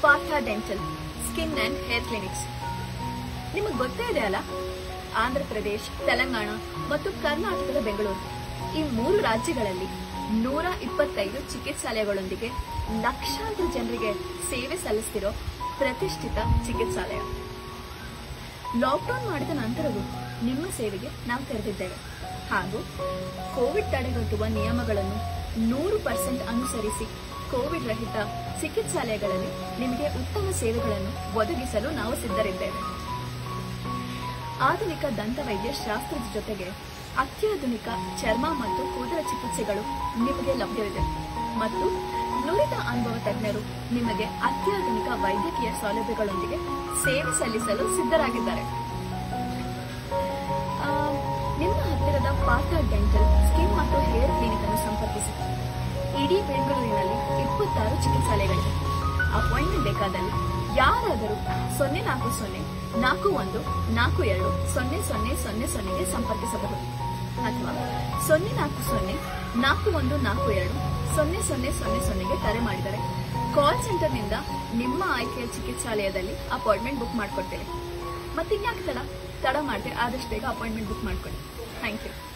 Partha dental skin and hair clinics ನಿಮಗೆ ಗೊತ್ತೇ ಇದೆ ಅಲ್ಲ ಆಂಧ್ರ ಪ್ರದೇಶ್ ತೆಲಂಗಾಣ ಮತ್ತು ಕರ್ನಾಟಕದ ಬೆಂಗಳೂರು ಈ ಮೂರು ರಾಜ್ಯಗಳಲ್ಲಿ ನೂರ ಇಪ್ಪತ್ತೈದು ಚಿಕಿತ್ಸಾಲಯಗಳೊಂದಿಗೆ ಲಕ್ಷಾಂತರ ಜನರಿಗೆ ಸೇವೆ ಸಲ್ಲಿಸ್ತಿರೋ ಪ್ರತಿಷ್ಠಿತ ಚಿಕಿತ್ಸಾಲಯ ಲಾಕ್ಡೌನ್ ಮಾಡಿದ ನಂತರವೂ ನಿಮ್ಮ ಸೇವೆಗೆ ನಾವು ತೆರೆದಿದ್ದೇವೆ ಹಾಗೂ ಕೋವಿಡ್ ತಡೆಗಟ್ಟುವ ನಿಯಮಗಳನ್ನು ನೂರು ಪರ್ಸೆಂಟ್ ಅನುಸರಿಸಿ ಕೋವಿಡ್ ರಹಿತ ಚಿಕಿತ್ಸಾಲಯಗಳಲ್ಲಿ ನಿಮಗೆ ಉತ್ತಮ ಸೇವೆಗಳನ್ನು ಒದಗಿಸಲು ನಾವು ಸಿದ್ಧರಿದ್ದೇವೆ ಆಧುನಿಕ ದಂತವೈದ್ಯ ಶಾಸ್ತ್ರದ ಜೊತೆಗೆ ಅತ್ಯಾಧುನಿಕ ಚರ್ಮ ಮತ್ತು ಕೂದಲ ಚಿಕಿತ್ಸೆಗಳು ನಿಮಗೆ ಲಭ್ಯವಿದೆ ಮತ್ತು ನುರಿತ ಅನುಭವ ತಜ್ಞರು ನಿಮಗೆ ಅತ್ಯಾಧುನಿಕ ವೈದ್ಯಕೀಯ ಸೌಲಭ್ಯಗಳೊಂದಿಗೆ ಸೇವೆ ಸಲ್ಲಿಸಲು ಸಿದ್ಧರಾಗಿದ್ದಾರೆ ಆ, ನಿಮ್ಮ ಹತ್ತಿರದ ಪಾರ್ಥ ಡೆಂಟಲ್ ಸ್ಕಿನ್ ಮತ್ತು ಹೇರ್ ಕ್ಲಿನಿಕ್ ಅನ್ನು ಸಂಪರ್ಕಿಸಿ ಇಡೀ ಬೆಂಗಳೂರಿನಲ್ಲಿ ಇಪ್ಪತ್ತಾರು ಚಿಕಿತ್ಸಾಲಯಗಳಿವೆ ಅಪಾಯಿಂಟ್ಮೆಂಟ್ ಬೇಕಾದಲ್ಲಿ ಯಾರಾದರೂ ಸೊನ್ನೆ ನಾಲ್ಕು ಸೊನ್ನೆ ನಾಲ್ಕು ಒಂದು ನಾಲ್ಕು ಎರಡು ಸೊನ್ನೆ ಸೊನ್ನೆ ಸೊನ್ನೆ ಸೊನ್ನೆಗೆ ಸಂಪರ್ಕಿಸಬಹುದು ಅಥವಾ ಸೊನ್ನೆ ನಾಲ್ಕು ಸೊನ್ನೆ ನಾಲ್ಕು ಒಂದು ನಾಲ್ಕು ಎರಡು ಸೊನ್ನೆ ಸೊನ್ನೆ ಸೊನ್ನೆ ಸೊನ್ನೆಗೆ ಕರೆ ಮಾಡಿದರೆ ಕಾಲ್ ಸೆಂಟರ್ನಿಂದ ನಿಮ್ಮ ಆಯ್ಕೆಯ ಚಿಕಿತ್ಸಾಲಯದಲ್ಲಿ ಅಪಾಯಿಂಟ್ಮೆಂಟ್ ಬುಕ್ ಮಾಡ್ಕೊಡ್ತೇವೆ ಮತ್ತೆ ಇನ್ಯಾಕೆ ತಡ ತಡ ಮಾಡದೆ ಆದಷ್ಟು ಬೇಗ ಅಪಾಯಿಂಟ್ಮೆಂಟ್ ಬುಕ್ ಮಾಡ್ಕೊಳ್ಳಿ ಥ್ಯಾಂಕ್ ಯು